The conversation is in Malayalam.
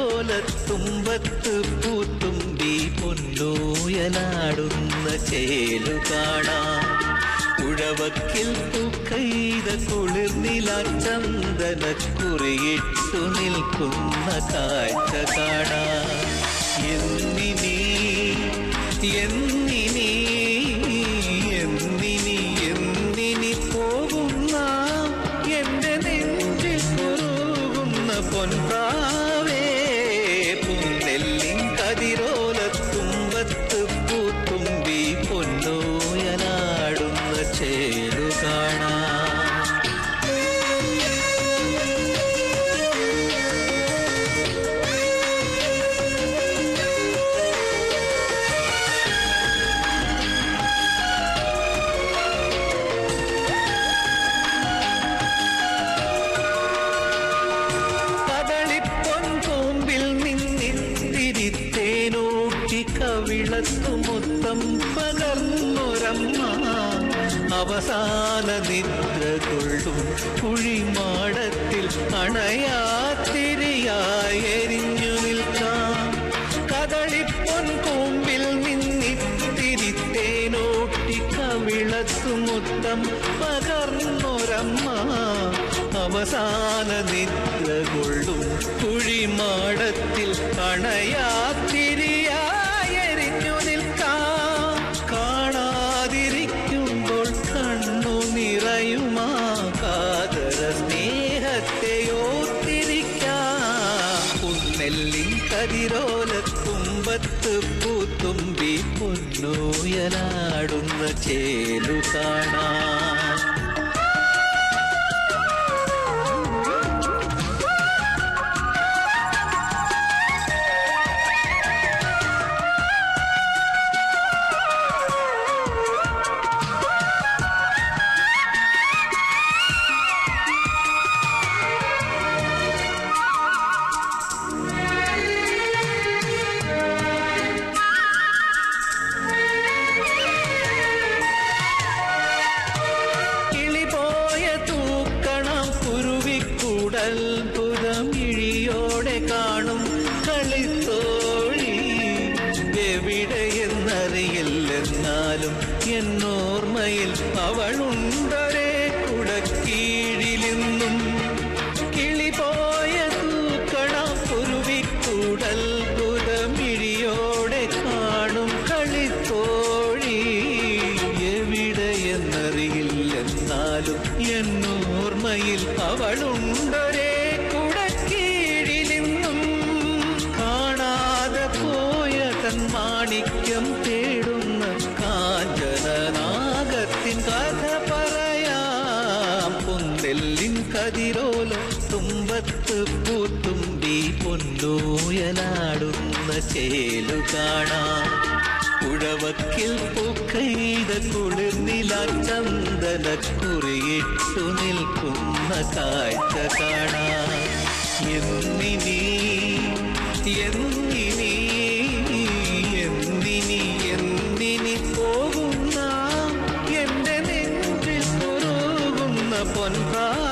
കതിരോലത്തുമ്പത്ത് പൂത്തുമ്പി പൊന്നൂയലാടുന്ന ചേലു കാണാം ഉഴവക്കിൽ പൂക്കൈത കുളിർനില ചന്ദന കുറിയിട്ടു നിൽക്കുന്ന കാഴ്ച കാണാം എന്നിനി എന്നിനി എന്നിനി എന്നിനി പോകുന്ന എന്റെ നെഞ്ചിൽ കുറുകുന്ന പൊൻപ്രാവേ പുന്നെല്ലിൻ കതിരോലത്തുമ്പത്ത് പൂത്തുമ്പി പൊന്നോയനാടുന്ന ചേരു കാണാം കദളിപ്പൊൻകൂമ്പിൽ നിന്നിത്തിരിത്തേനൂട്ടി കവിളത്തു മൊത്തം പകർന്നൊരമ്മ അവസാന നിദ്ര കൊള്ളും കുഴിമാടത്തിൽ അണയാത്തിരിയായി എരിഞ്ഞു നിൽക്കാം കദളിപ്പൊൻകൂമ്പിൽ നിന്നിത്തിരിത്തേനൂട്ടി കവിളത്തു മൊത്തം പകർന്നൊരമ്മ അവസാന നിദ്ര കൊള്ളും കുഴിമാടത്തിൽ അണയാത്തിരിയായെരിഞ്ഞു നിൽക്കാം കാണാതിരിക്കുമ്പോൾ കണ്ണു നിറയുമാ കാതര സ്നേഹത്തെ ഓർത്തിരിക്കാം പുന്നെല്ലിൻ കതിരോലത്തുമ്പത്ത് പൂത്തുമ്പി പൊന്നൂയലാടുന്ന ചേലു കാണാം കിളിപോയ തൂക്കണം കുരുവിക്കൂടൽപുതം ഇഴിയോടെ കാണും കളിത്തോഴി എവിടെയെന്നറിയില്ലെന്നാലും എന്നോർമ്മയിൽ അവളുണ്ടൊരേ കുടക്കീഴിലിന്നും കിളിപോയ തൂക്കണം കുരുവിക്കൂടൽപുതം ഇഴിയോടെ കാണും കളിത്തോഴി എവിടെയെന്നറിയില്ലെന്നാലും എന്നോർമ്മയിൽ അവളുണ്ടൊരേ കുടക്കീഴിലിന്നും കാണാതെ പോയ തൻ മാണിക്യം തേടുന്ന കാഞ്ചനനാഗത്തിൻ കഥ പറയാം പൊന്നെല്ലിൻ കതിരോല തുമ്പത്ത് പൂത്തുമ്പി പൊന്നൂയലാടുന്ന ചേലു കാണാം ഉഴവക്കിൽ പൂക്കൈത കുളിർനില ചന്ദന കുറിയിട്ടു നിൽക്കുന്ന കാഴ്ച കാണാം എന്നിനി എന്നിനി എന്തിനി എന്തിനി പോകുന്ന എന്റെ നെഞ്ചിൽ കുറുകുന്ന പൊൻപ്രാ